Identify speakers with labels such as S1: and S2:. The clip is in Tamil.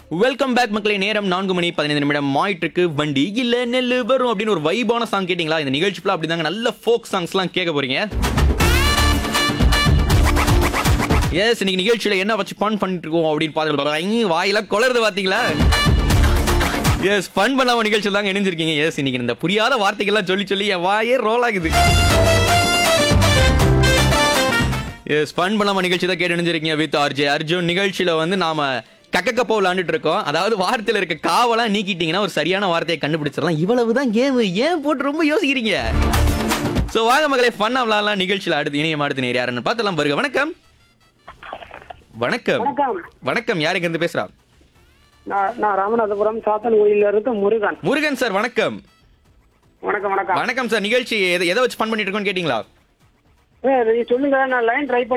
S1: வெல்கம் பேக் மக்களே நேரம் நான்கு மணி பதினைந்து நிமிடம் மாயிட்டுருக்கு வண்டி இல்ல நெல்லு வரும் அப்படின்னு ஒரு வைபான சாங் கேட்டிங்களா இந்த நிகழ்ச்சி ஃபுல்லா அப்படிதாங்க நல்ல ஃபோக் சாங்ஸ்லாம் கேட்க போறீங்க எஸ் இன்னைக்கு நிகழ்ச்சியில என்ன வச்சு ஃபன் பண்ணிட்டு இருக்கோம் அப்படின்னு பார்த்துட்டு வாயில கொளருது பாத்தீங்களா எஸ் ஃபன் பண்ணாம நிகழ்ச்சி தாங்க இணைஞ்சிருக்கீங்க எஸ் இன்னைக்கு இந்த புரியாத வார்த்தைகள்லாம் சொல்லி சொல்லி என் வாயே ரோல் ஆகுது எஸ் ஃபன் பண்ணாம நிகழ்ச்சி தான் கேட்டு இணைஞ்சிருக்கீங்க வித் ஆர்ஜே அர்ஜுன் நிகழ்ச்சியில வந்து நாம கக்கக்கப்போ விளையாண்டுட்டு இருக்கோம் அதாவது வார்த்தையில இருக்க காவலாம் நீக்கிட்டீங்கன்னா ஒரு சரியான வார்த்தையை கண்டுபிடிச்சிடலாம் இவ்வளவுதான் கேம் ஏன் போட்டு ரொம்ப யோசிக்கிறீங்க சோ வாங்க மகளே ஃபன்னா விளையாடலாம் நிகழ்ச்சியில அடுத்து இணையம் அடுத்து நேர் யாருன்னு பார்த்தலாம் பாருங்க வணக்கம் வணக்கம்
S2: வணக்கம்
S1: வணக்கம் யாருக்கு இருந்து பேசுறா
S2: நான் நான் ராமநாதபுரம் சாத்தன்குடியில இருந்து முருகன்
S1: முருகன் சார் வணக்கம்
S2: வணக்கம் வணக்கம்
S1: வணக்கம் சார் நிகழ்ச்சி எதை எதை வச்சு ஃபன் பண்ணிட்டு இருக்கோம்னு கேட்டீங்களா
S2: ஏ, நீ சொல்லுங்க நான் லைன் ட்ரை